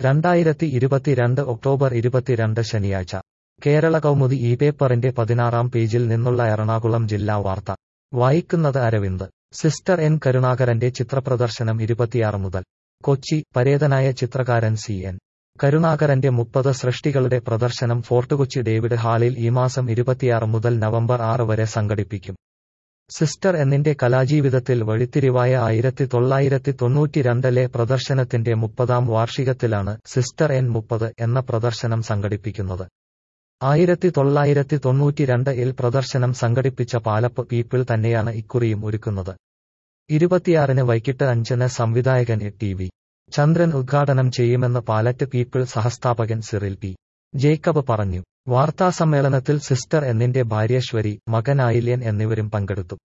രണ്ടായിരത്തി ഇരുപത്തിരണ്ട് ഒക്ടോബർ ഇരുപത്തിരണ്ട് ശനിയാഴ്ച കേരള കൗമുദി ഈ പേപ്പറിന്റെ പതിനാറാം പേജിൽ നിന്നുള്ള എറണാകുളം ജില്ലാ വാർത്ത വായിക്കുന്നത് അരവിന്ദ് സിസ്റ്റർ എൻ കരുണാകരന്റെ ചിത്രപ്രദർശനം ഇരുപത്തിയാറ് മുതൽ കൊച്ചി പരേതനായ ചിത്രകാരൻ സി എൻ കരുണാകരന്റെ മുപ്പത് സൃഷ്ടികളുടെ പ്രദർശനം ഫോർട്ട് കൊച്ചി ഡേവിഡ് ഹാളിൽ ഈ മാസം ഇരുപത്തിയാറ് മുതൽ നവംബർ ആറ് വരെ സംഘടിപ്പിക്കും സിസ്റ്റർ എന്നിന്റെ കലാജീവിതത്തിൽ വഴിത്തിരിവായ ആയിരത്തി തൊള്ളായിരത്തി തൊണ്ണൂറ്റിരണ്ടിലെ പ്രദർശനത്തിന്റെ മുപ്പതാം വാർഷികത്തിലാണ് സിസ്റ്റർ എൻ മുപ്പത് എന്ന പ്രദർശനം സംഘടിപ്പിക്കുന്നത് ആയിരത്തി തൊള്ളായിരത്തി തൊണ്ണൂറ്റിരണ്ട് ഇൽ പ്രദർശനം സംഘടിപ്പിച്ച പാലപ്പ് പീപ്പിൾ തന്നെയാണ് ഇക്കുറിയും ഒരുക്കുന്നത് ഇരുപത്തിയാറിന് വൈകിട്ട് അഞ്ചിന് സംവിധായകൻ എ ടി വി ചന്ദ്രൻ ഉദ്ഘാടനം ചെയ്യുമെന്ന് പാലറ്റ് പീപ്പിൾ സഹസ്ഥാപകൻ സിറിൽ പി ജേക്കബ് പറഞ്ഞു വാർത്താസമ്മേളനത്തിൽ സിസ്റ്റർ എന്നിന്റെ ഭാര്യശ്വരി മകൻ ആയില്യൻ എന്നിവരും പങ്കെടുത്തു